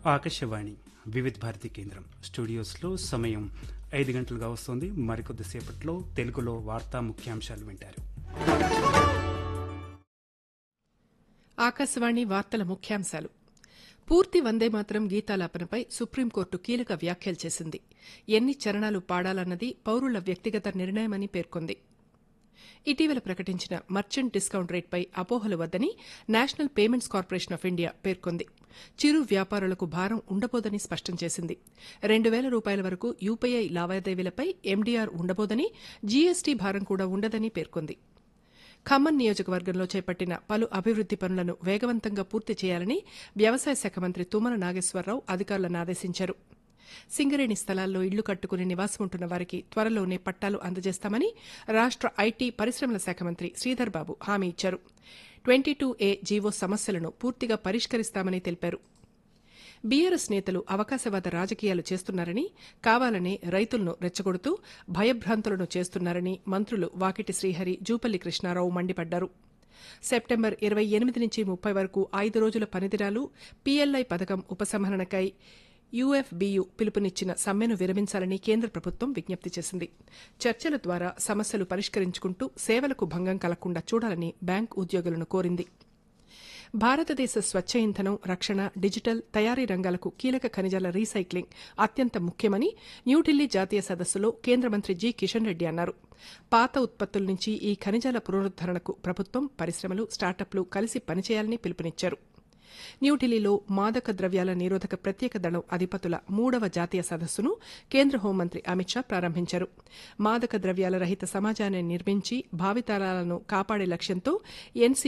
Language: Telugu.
ఆకాశవాణి వివిధ భారతి కేంద్రం స్టూడియోస్లో సమయం ఐదు గంటలుగా వస్తుంది మరికొద్దిసేపట్లో తెలుగులో వార్తా ముఖ్యాంశాలు వింటారు ఆకాశవాణి వార్తల ముఖ్యాంశాలు పూర్తి వందే మాత్రం గీతాలాపనపై సుప్రీంకోర్టు కీలక వ్యాఖ్యలు చేసింది ఎన్ని చరణాలు పాడాలన్నది పౌరుల వ్యక్తిగత నిర్ణయమని పేర్కొంది ఇటీవల ప్రకటించిన మర్చెంట్ డిస్కౌంట్ రేట్పై అపోహలు వద్దని national payments corporation of India పేర్కొంది చిరు వ్యాపారులకు భారం ఉండబోదని స్పష్టం చేసింది రెండు వేల రూపాయల వరకు యూపీఐ లావాదేవీలపై ఎండీఆర్ ఉండబోదని జీఎస్టీ భారం కూడా ఉండదని పేర్కొంది ఖమ్మం నియోజకవర్గంలో చేపట్టిన పలు అభివృద్ది పనులను వేగవంతంగా పూర్తి చేయాలని వ్యవసాయ శాఖ మంత్రి తుమ్మల నాగేశ్వరరావు అధికారులను ఆదేశించారు సింగరేణి స్థలాల్లో ఇళ్లు కట్టుకుని నివాసముంటున్న వారికి త్వరలోనే పట్టాలు అందజేస్తామని రాష్ట ఐటీ పరిశ్రమల శాఖ మంత్రి శ్రీధర్ బాబు హామీ ఇచ్చారు ట్వంటీ టూ ఏ జీవో సమస్యలను పూర్తిగా పరిష్కరిస్తామని తెలిపారు బీఆర్ఎస్ నేతలు అవకాశవాద రాజకీయాలు చేస్తున్నారని కావాలనే రైతులను రెచ్చగొడుతూ భయభ్రాంతులను చేస్తున్నారని మంత్రులు వాకిటి శ్రీహరి జూపల్లి కృష్ణారావు మండిపడ్డారు సెప్టెంబర్ ఇరవై ఎనిమిది నుంచి ముప్పై వరకు ఐదు రోజుల పనిదినాలు పీఎల్ఐ పథకం ఉపసంహరణకై యూఎఫ్బీయు పిలుపునిచ్చిన సమ్మెను విరమించాలని కేంద్ర ప్రభుత్వం విజ్ఞప్తి చేసింది చర్చల ద్వారా సమస్యలు పరిష్కరించుకుంటూ సేవలకు భంగం కలగకుండా చూడాలని బ్యాంక్ ఉద్యోగులను కోరింది భారతదేశ స్వచ్ఛ ఇంధనం రక్షణ డిజిటల్ తయారీ రంగాలకు కీలక ఖనిజాల రీసైక్లింగ్ అత్యంత ముఖ్యమని న్యూఢిల్లీ జాతీయ సదస్సులో కేంద్ర మంత్రి జి కిషన్ రెడ్డి అన్నారు పాత ఉత్పత్తుల నుంచి ఈ ఖనిజాల పునరుద్దరణకు ప్రభుత్వం పరిశ్రమలు స్టార్టప్లు కలిసి పనిచేయాలని పిలుపునిచ్చారు న్యూఢిల్లీలో మాదక ద్రవ్యాల నిరోధక ప్రత్యేక దళం అధిపతుల మూడవ జాతీయ సదస్సును కేంద్ర హోంమంత్రి అమిత్ షా ప్రారంభించారు మాదక ద్రవ్యాల రహిత సమాజాన్ని నిర్మించి భావితరాలను కాపాడే లక్ష్యంతో ఎన్సీ